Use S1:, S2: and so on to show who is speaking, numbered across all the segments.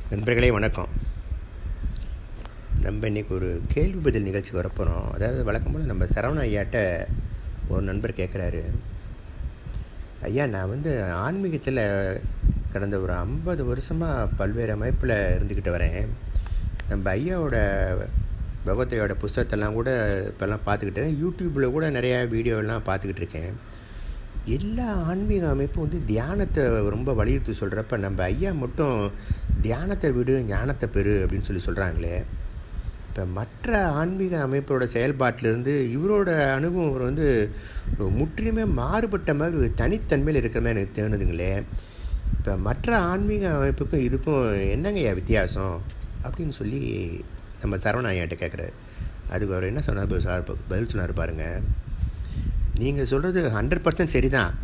S1: நண்பர்களே வணக்கம் நம்ம இன்றைக்கி ஒரு கேள்வி பதில் நிகழ்ச்சிக்கு வரப்போகிறோம் அதாவது வழக்கம் போல் நம்ம சரவண ஐயாட்ட ஒரு நண்பர் கேட்குறாரு ஐயா நான் வந்து ஆன்மீகத்தில் கடந்த ஒரு ஐம்பது வருஷமாக பல்வேறு அமைப்பில் இருந்துக்கிட்டு வரேன் நம்ம ஐயாவோட பகவத்தையோட புஸ்தகத்தெல்லாம் கூட இப்போல்லாம் பார்த்துக்கிட்டு யூடியூப்பில் கூட நிறையா வீடியோலாம் பார்த்துக்கிட்டு இருக்கேன் எல்லா ஆன்மீக அமைப்பும் வந்து தியானத்தை ரொம்ப வலியுறுத்தி சொல்கிறப்ப நம்ம ஐயா மட்டும் தியானத்தை விடு ஞானத்தை பெறு அப்படின்னு சொல்லி சொல்கிறாங்களே இப்போ மற்ற ஆன்மீக அமைப்போட செயல்பாட்டிலிருந்து இவரோட அனுபவம் இவர் வந்து முற்றிலுமே மாறுபட்ட மாதிரி ஒரு தனித்தன்மையில் இருக்கிற மாதிரி எனக்கு தோணுதுங்களே இப்போ மற்ற ஆன்மீக அமைப்புக்கும் இதுக்கும் என்னங்கய்யா வித்தியாசம் அப்படின்னு சொல்லி நம்ம சரவண ஐயாட்ட கேட்குறாரு அதுக்கு அவர் என்ன சொன்னார் பதில் சொன்னார் பதில் சொன்னார் பாருங்கள் நீங்கள் சொல்கிறது ஹண்ட்ரட் பர்சன்ட் சரிதான்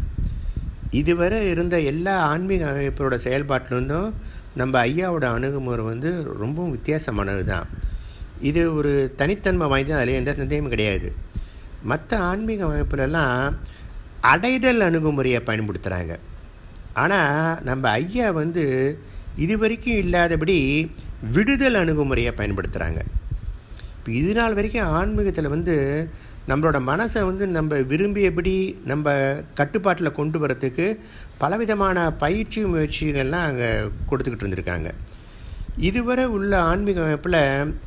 S1: இதுவரை இருந்த எல்லா ஆன்மீக அமைப்போட செயல்பாட்டிலிருந்தும் நம்ம ஐயாவோட அணுகுமுறை வந்து ரொம்பவும் வித்தியாசமானது தான் இது ஒரு தனித்தன்மை வாய்ந்தது அதில் எந்த சந்தேகமும் கிடையாது மற்ற ஆன்மீக அமைப்புலலாம் அடைதல் அணுகுமுறையை பயன்படுத்துகிறாங்க ஆனால் நம்ம ஐயா வந்து இது வரைக்கும் இல்லாதபடி விடுதல் அணுகுமுறையை பயன்படுத்துகிறாங்க இப்போ இது நாள் வரைக்கும் ஆன்மீகத்தில் வந்து நம்மளோட மனசை வந்து நம்ம விரும்பியபடி நம்ம கட்டுப்பாட்டில் கொண்டு வரத்துக்கு பலவிதமான பயிற்சி முயற்சிகள்லாம் அங்கே கொடுத்துக்கிட்டு இருந்திருக்காங்க இதுவரை உள்ள ஆன்மீக அமைப்பில்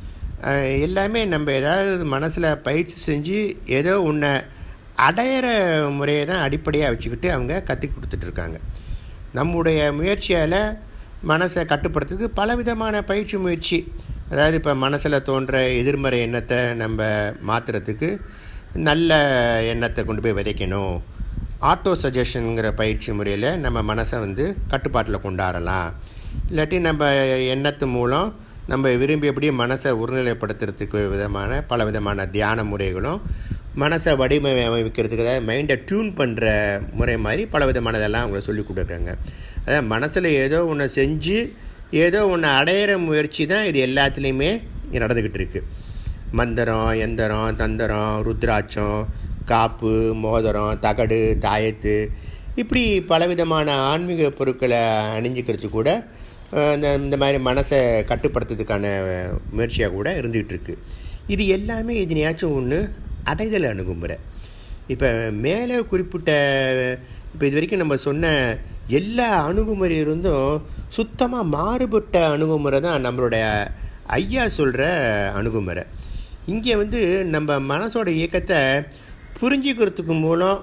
S1: எல்லாமே நம்ம ஏதாவது மனசில் பயிற்சி செஞ்சு ஏதோ ஒன்றை அடையிற முறையை தான் அடிப்படையாக வச்சுக்கிட்டு அவங்க கற்றுக் கொடுத்துட்ருக்காங்க நம்முடைய முயற்சியால் மனசை கட்டுப்படுத்துறதுக்கு பலவிதமான பயிற்சி முயற்சி அதாவது இப்போ மனசில் தோன்ற எதிர்மறை எண்ணத்தை நம்ம மாற்றுறதுக்கு நல்ல எண்ணத்தை கொண்டு போய் விதைக்கணும் ஆட்டோ சஜஷனுங்கிற பயிற்சி முறையில் நம்ம மனசை வந்து கட்டுப்பாட்டில் கொண்டாடலாம் இல்லாட்டி நம்ம எண்ணத்து மூலம் நம்ம விரும்பியபடி மனசை ஒருநிலைப்படுத்துறதுக்கு விதமான பல விதமான தியான முறைகளும் மனசை வடிவமைக்கிறதுக்கு அதாவது மைண்டை டியூன் பண்ணுற முறை மாதிரி பல விதமானதெல்லாம் அவங்கள சொல்லி கொடுக்குறாங்க அதாவது மனசில் ஏதோ ஒன்று செஞ்சு ஏதோ ஒன்று அடையிற முயற்சி தான் இது எல்லாத்துலேயுமே நடந்துக்கிட்டு இருக்குது மந்திரம் எந்திரம் தந்திரம் ருத்ராட்சம் காப்பு மோதிரம் தகடு தாயத்து இப்படி பலவிதமான ஆன்மீக பொருட்களை அணிஞ்சிக்கிறது கூட இந்த இந்த மாதிரி மனசை கட்டுப்படுத்துறதுக்கான முயற்சியாக கூட இருந்துகிட்டு இருக்குது இது எல்லாமே எதுனையாச்சும் ஒன்று அடைதல் அணுகுமுறை இப்போ மேலே குறிப்பிட்ட இப்போ இது வரைக்கும் நம்ம சொன்ன எல்லா அணுகுமுறையிருந்தும் சுத்தமாக மாறுபட்ட அணுகுமுறை தான் நம்மளுடைய ஐயா சொல்கிற அணுகுமுறை இங்கே வந்து நம்ம மனசோட இயக்கத்தை புரிஞ்சுக்கிறதுக்கு மூலம்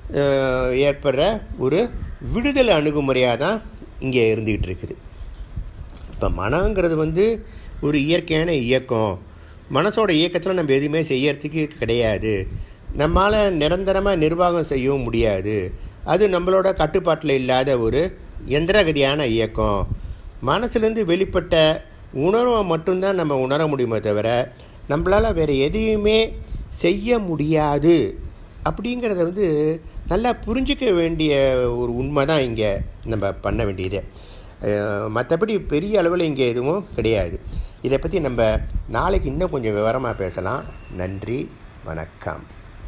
S1: ஏற்படுற ஒரு விடுதல் அணுகுமுறையாக தான் இங்கே இருந்துக்கிட்டு இருக்குது இப்போ மனங்கிறது வந்து ஒரு இயற்கையான இயக்கம் மனசோட இயக்கத்தில் நம்ம எதுவுமே செய்யறதுக்கு கிடையாது நம்மளால் நிரந்தரமாக நிர்வாகம் செய்யவும் முடியாது அது நம்மளோட கட்டுப்பாட்டில் இல்லாத ஒரு எந்திரகதியான இயக்கம் மனசுலேருந்து வெளிப்பட்ட உணர்வை மட்டும்தான் நம்ம உணர முடியுமே தவிர நம்மளால் வேறு எதையுமே செய்ய முடியாது அப்படிங்கிறத வந்து நல்லா புரிஞ்சிக்க வேண்டிய ஒரு உண்மை தான் இங்கே நம்ம பண்ண வேண்டியது மற்றபடி பெரிய அளவில் இங்கே எதுவும் கிடையாது இதை பற்றி நம்ம நாளைக்கு இன்னும் கொஞ்சம் விவரமாக பேசலாம் நன்றி வணக்கம்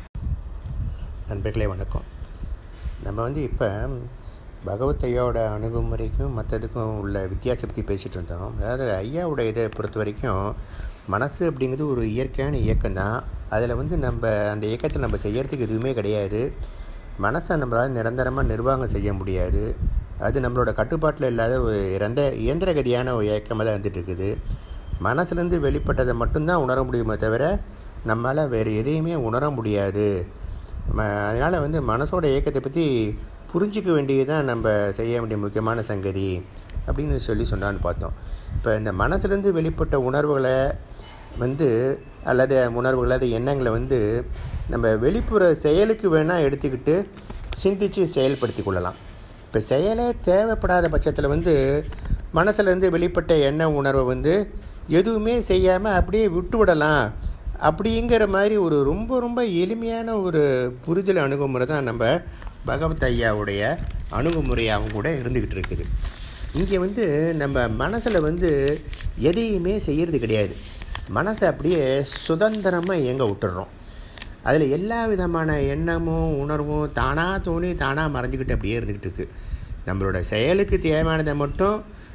S1: நண்பர்களே வணக்கம் நம்ம வந்து இப்போ பகவத் ஐயாவோட அணுகுமுறைக்கும் மற்றதுக்கும் உள்ள வித்தியாசத்தை பற்றி பேசிகிட்டு இருந்தோம் அதாவது ஐயாவோட இதை பொறுத்த வரைக்கும் மனசு அப்படிங்கிறது ஒரு இயற்கையான இயக்கம் தான் அதில் வந்து நம்ம அந்த இயக்கத்தில் நம்ம செய்யறதுக்கு எதுவுமே கிடையாது மனசை நம்மளால் நிரந்தரமாக நிர்வாகம் செய்ய முடியாது அது நம்மளோட கட்டுப்பாட்டில் இல்லாத ஒரு இறந்த இயந்திரகதியான ஒரு இயக்கமாக தான் இருந்துகிட்டு இருக்குது மனசுலேருந்து வெளிப்பட்டதை மட்டும்தான் உணர முடியுமே தவிர நம்மளால் வேறு எதையுமே உணர முடியாது அதனால் வந்து மனசோட இயக்கத்தை பற்றி புரிஞ்சிக்க வேண்டியது தான் நம்ம செய்ய வேண்டிய முக்கியமான சங்கதி அப்படின்னு சொல்லி சொன்னான்னு பார்த்தோம் இப்போ இந்த மனசுலேருந்து வெளிப்பட்ட உணர்வுகளை வந்து அல்லது உணர்வுகள் அல்லது எண்ணங்களை வந்து நம்ம வெளிப்புற செயலுக்கு வேணால் எடுத்துக்கிட்டு சிந்தித்து செயல்படுத்தி கொள்ளலாம் இப்போ செயலே தேவைப்படாத பட்சத்தில் வந்து மனசுலேருந்து வெளிப்பட்ட எண்ண உணர்வை வந்து எதுவுமே செய்யாமல் அப்படியே விட்டு விடலாம் அப்படிங்கிற மாதிரி ஒரு ரொம்ப ரொம்ப எளிமையான ஒரு புரிதல் அணுகுமுறை தான் நம்ம பகவத் ஐயாவுடைய அணுகுமுறையாகவும் கூட இருந்துக்கிட்டு இருக்குது இங்கே வந்து நம்ம மனசில் வந்து எதையுமே செய்கிறது கிடையாது மனசை அப்படியே சுதந்திரமாக இயங்க விட்டுறோம் அதில் எல்லா விதமான எண்ணமும் உணர்வும் தானாக தோணி தானாக மறைஞ்சிக்கிட்டு அப்படியே இருந்துக்கிட்டு இருக்குது நம்மளோட செயலுக்கு தேவையானதை மட்டும்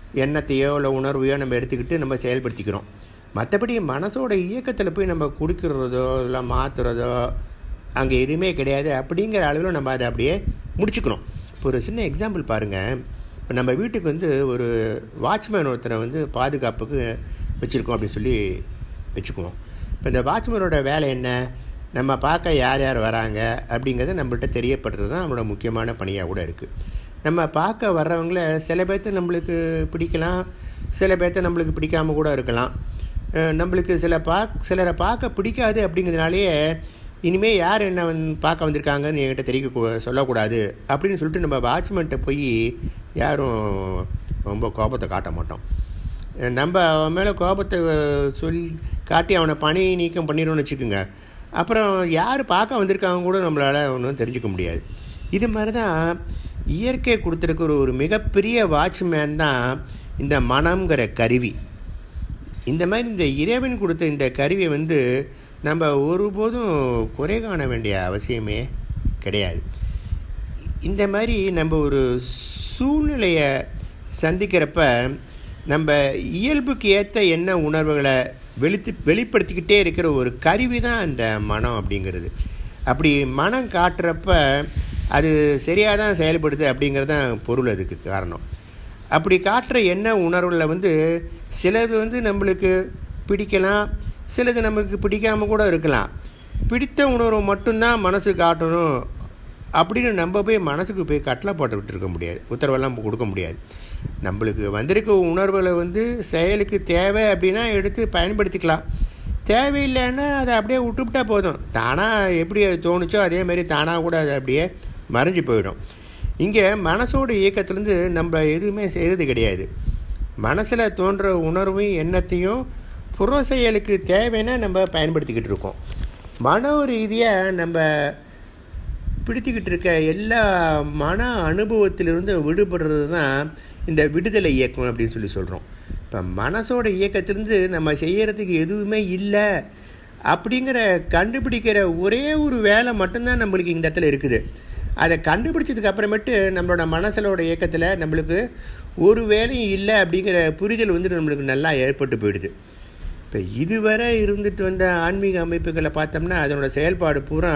S1: எண்ணத்தையோ இல்லை உணர்வையோ நம்ம எடுத்துக்கிட்டு நம்ம செயல்படுத்திக்கிறோம் மற்றபடி மனசோட இயக்கத்தில் போய் நம்ம குடிக்கிறதோ இல்லை மாற்றுறதோ அங்கே எதுவுமே கிடையாது அப்படிங்கிற அளவில் நம்ம அதை அப்படியே முடிச்சுக்கிறோம் இப்போ ஒரு சின்ன எக்ஸாம்பிள் பாருங்கள் இப்போ நம்ம வீட்டுக்கு வந்து ஒரு வாட்ச்மேன் ஒருத்தரை வந்து பாதுகாப்புக்கு வச்சுருக்கோம் அப்படின்னு சொல்லி வச்சுக்குவோம் இப்போ இந்த வாட்ச்மேனோட வேலை என்ன நம்ம பார்க்க யார் யார் வராங்க அப்படிங்கிறத நம்மள்ட்ட தெரியப்படுத்துறது தான் நம்மளோட முக்கியமான பணியாக கூட இருக்குது நம்ம பார்க்க வர்றவங்கள சில பேர்த்த நம்மளுக்கு பிடிக்கலாம் சில பேர்த்த நம்மளுக்கு பிடிக்காம கூட இருக்கலாம் அஹ் நம்மளுக்கு சில பாக் சிலரை பார்க்க பிடிக்காது அப்படிங்கிறதுனாலேயே இனிமேல் யார் என்ன வந்து பார்க்க வந்திருக்காங்கன்னு என்கிட்ட தெரிய கூ- சொல்லக்கூடாது அப்படின்னு சொல்லிட்டு நம்ம வாட்ச்மேன்ட்ட போய் யாரும் ரொம்ப கோபத்தை காட்ட மாட்டோம் நம்ம அவன் மேலே கோபத்தை அஹ், சொல்லி காட்டி அவனை பணி நீக்கம் பண்ணிடுவோம்னு வச்சுக்கோங்க அப்புறம் யார் பார்க்க வந்திருக்காங்க கூட நம்மளால் ஒன்றும் தெரிஞ்சுக்க முடியாது இது மாதிரி தான் இயற்கை கொடுத்துருக்கிற ஒரு மிகப்பெரிய வாட்ச்மேன் தான் இந்த மனம்ங்கிற கருவி இந்த மாதிரி இந்த இறைவன் கொடுத்த இந்த கருவியை வந்து நம்ம ஒருபோதும் குறை காண வேண்டிய அவசியமே கிடையாது இந்த மாதிரி நம்ம ஒரு சூழ்நிலையை சந்திக்கிறப்ப நம்ம இயல்புக்கு ஏற்ற என்ன உணர்வுகளை வெளித்து வெளிப்படுத்திக்கிட்டே இருக்கிற ஒரு கருவி தான் அந்த மனம் அப்படிங்கிறது அப்படி மனம் காட்டுறப்ப அது சரியாக தான் செயல்படுது அப்படிங்கிறது தான் பொருள் அதுக்கு காரணம் அப்படி காட்டுற எண்ண உணர்வில் வந்து சிலது வந்து நம்மளுக்கு பிடிக்கலாம் சிலது நம்மளுக்கு பிடிக்காமல் கூட இருக்கலாம் பிடித்த உணர்வை மட்டும்தான் மனசு காட்டணும் அப்படின்னு நம்ம போய் மனசுக்கு போய் கட்டளை போட்டு விட்டுருக்க முடியாது உத்தரவெல்லாம் கொடுக்க முடியாது நம்மளுக்கு வந்திருக்க உணர்வுகளை வந்து செயலுக்கு தேவை அப்படின்னா எடுத்து பயன்படுத்திக்கலாம் தேவையில்லைன்னா அதை அப்படியே விட்டுவிட்டா போதும் தானாக எப்படி அது தோணுச்சோ அதே மாதிரி தானாக கூட அது அப்படியே மறைஞ்சு போயிடும் இங்கே மனசோட இயக்கத்துலேருந்து நம்ம எதுவுமே செய்கிறது கிடையாது மனசில் தோன்ற உணர்வையும் எண்ணத்தையும் புற செயலுக்கு தேவைன்னா நம்ம பயன்படுத்திக்கிட்டு இருக்கோம் மனோ ரீதியாக நம்ம பிடித்துக்கிட்டு இருக்க எல்லா மன அனுபவத்திலிருந்து விடுபடுறது தான் இந்த விடுதலை இயக்கம் அப்படின்னு சொல்லி சொல்கிறோம் இப்போ மனசோட இயக்கத்திலிருந்து நம்ம செய்யறதுக்கு எதுவுமே இல்லை அப்படிங்கிற கண்டுபிடிக்கிற ஒரே ஒரு வேலை மட்டும்தான் நம்மளுக்கு இந்த இடத்துல இருக்குது அதை கண்டுபிடிச்சதுக்கு அப்புறமேட்டு நம்மளோட மனசலோட இயக்கத்தில் நம்மளுக்கு ஒரு வேலையும் இல்லை அப்படிங்கிற புரிதல் வந்து நம்மளுக்கு நல்லா ஏற்பட்டு போயிடுது இப்போ இதுவரை இருந்துட்டு வந்த ஆன்மீக அமைப்புகளை பார்த்தோம்னா அதனோட செயல்பாடு பூரா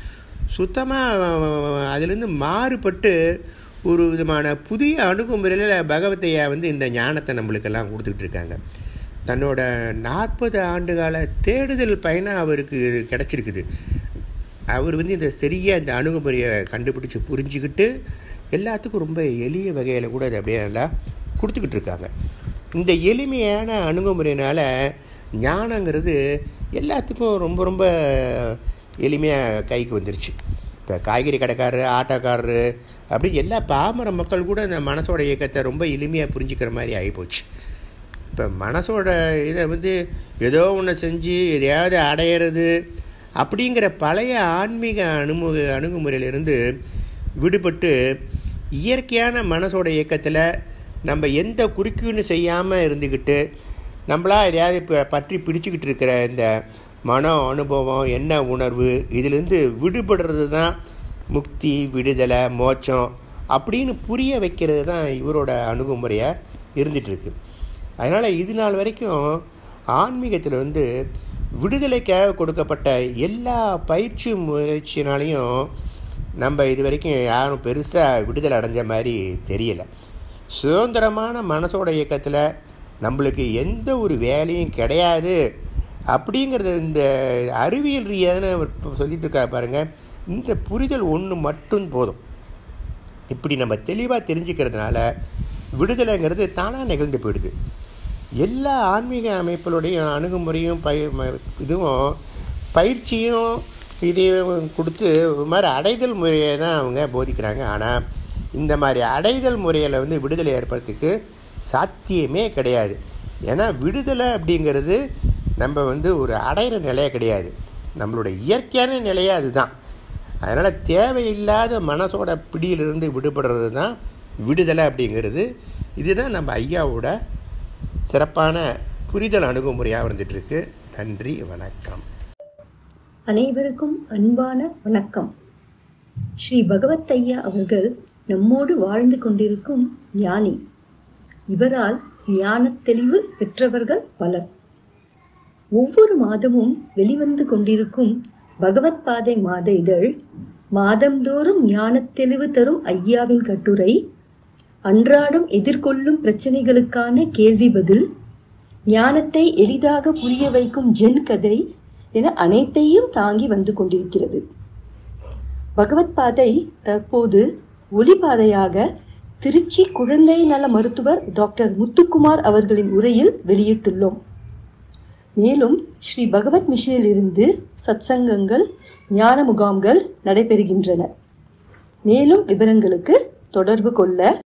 S1: சுத்தமாக அதுலேருந்து மாறுபட்டு ஒரு விதமான புதிய அணுகுமுறையில் பகவத்தையா வந்து இந்த ஞானத்தை நம்மளுக்கெல்லாம் கொடுத்துக்கிட்டு இருக்காங்க தன்னோட நாற்பது ஆண்டுகால தேடுதல் பயணம் அவருக்கு கிடச்சிருக்குது அவர் வந்து இந்த சரியாக இந்த அணுகுமுறையை கண்டுபிடிச்சி புரிஞ்சுக்கிட்டு எல்லாத்துக்கும் ரொம்ப எளிய வகையில் கூட அதை அப்படியே நல்லா கொடுத்துக்கிட்டு இருக்காங்க இந்த எளிமையான அணுகுமுறையினால் ஞானங்கிறது எல்லாத்துக்கும் ரொம்ப ரொம்ப எளிமையாக கைக்கு வந்துருச்சு இப்போ காய்கறி கடைக்காரரு ஆட்டோக்காரரு அப்படி எல்லா பாமர மக்கள் கூட இந்த மனசோட இயக்கத்தை ரொம்ப எளிமையாக புரிஞ்சுக்கிற மாதிரி ஆகிப்போச்சு இப்போ மனசோட இதை வந்து ஏதோ ஒன்று செஞ்சு எதையாவது அடையிறது அப்படிங்கிற பழைய ஆன்மீக அணுமுக அணுகுமுறையிலிருந்து விடுபட்டு இயற்கையான மனசோட இயக்கத்தில் நம்ம எந்த குறுக்கீடு செய்யாமல் இருந்துக்கிட்டு நம்மளா எதையாவது இப்போ பற்றி பிடிச்சிக்கிட்டு இருக்கிற இந்த மன அனுபவம் என்ன உணர்வு இதிலிருந்து விடுபடுறது தான் முக்தி விடுதலை மோட்சம் அப்படின்னு புரிய வைக்கிறது தான் இவரோட அணுகுமுறையாக இருந்துகிட்ருக்கு அதனால் இது நாள் வரைக்கும் ஆன்மீகத்தில் வந்து விடுதலைக்காக கொடுக்கப்பட்ட எல்லா பயிற்சி முயற்சினாலையும் நம்ம இது வரைக்கும் யாரும் பெருசாக விடுதலை அடைஞ்ச மாதிரி தெரியலை சுதந்திரமான மனசோட இயக்கத்தில் நம்மளுக்கு எந்த ஒரு வேலையும் கிடையாது அப்படிங்கிறது இந்த அறிவியல் ரீதியான அவர் சொல்லிட்டு இருக்கா பாருங்கள் இந்த புரிதல் ஒன்று மட்டும் போதும் இப்படி நம்ம தெளிவாக தெரிஞ்சுக்கிறதுனால விடுதலைங்கிறது தானாக நிகழ்ந்து போயிடுது எல்லா ஆன்மீக அமைப்புகளுடைய அணுகுமுறையும் பய ம- இதுவும் பயிற்சியும் இதையும் கொடுத்து ஒரு மாதிரி அடைதல் முறையை தான் அவங்க போதிக்கிறாங்க ஆனால் இந்த மாதிரி அடைதல் முறையில் வந்து விடுதலை ஏற்படுறதுக்கு சாத்தியமே கிடையாது ஏன்னா விடுதலை அப்படிங்கிறது நம்ம வந்து ஒரு அடையிற நிலையே கிடையாது நம்மளோட இயற்கையான நிலையே அதுதான் அதனால் தேவையில்லாத மனசோட பிடியிலிருந்து விடுபடுறது தான் விடுதலை அப்படிங்கிறது இதுதான் நம்ம ஐயாவோட சிறப்பான புரிதல் அணுகுமுறையாக வந்துட்டுருக்கு நன்றி வணக்கம்
S2: அனைவருக்கும் அன்பான வணக்கம் ஸ்ரீ பகவத் ஐயா அவர்கள் நம்மோடு வாழ்ந்து கொண்டிருக்கும் ஞானி இவரால் ஞானத் தெளிவு பெற்றவர்கள் பலர் ஒவ்வொரு மாதமும் வெளிவந்து கொண்டிருக்கும் பகவத் பாதை மாத இதழ் மாதந்தோறும் ஞானத் தெளிவு தரும் ஐயாவின் கட்டுரை அன்றாடம் எதிர்கொள்ளும் பிரச்சனைகளுக்கான கேள்வி பதில் ஞானத்தை எளிதாக புரிய வைக்கும் ஜென் கதை என அனைத்தையும் தாங்கி வந்து கொண்டிருக்கிறது பகவத் பாதை தற்போது ஒளிபாதையாக திருச்சி குழந்தை நல மருத்துவர் டாக்டர் முத்துக்குமார் அவர்களின் உரையில் வெளியிட்டுள்ளோம் மேலும் ஸ்ரீ பகவத் மிஷனில் இருந்து சத்சங்கங்கள் ஞான முகாம்கள் நடைபெறுகின்றன மேலும் விவரங்களுக்கு தொடர்பு கொள்ள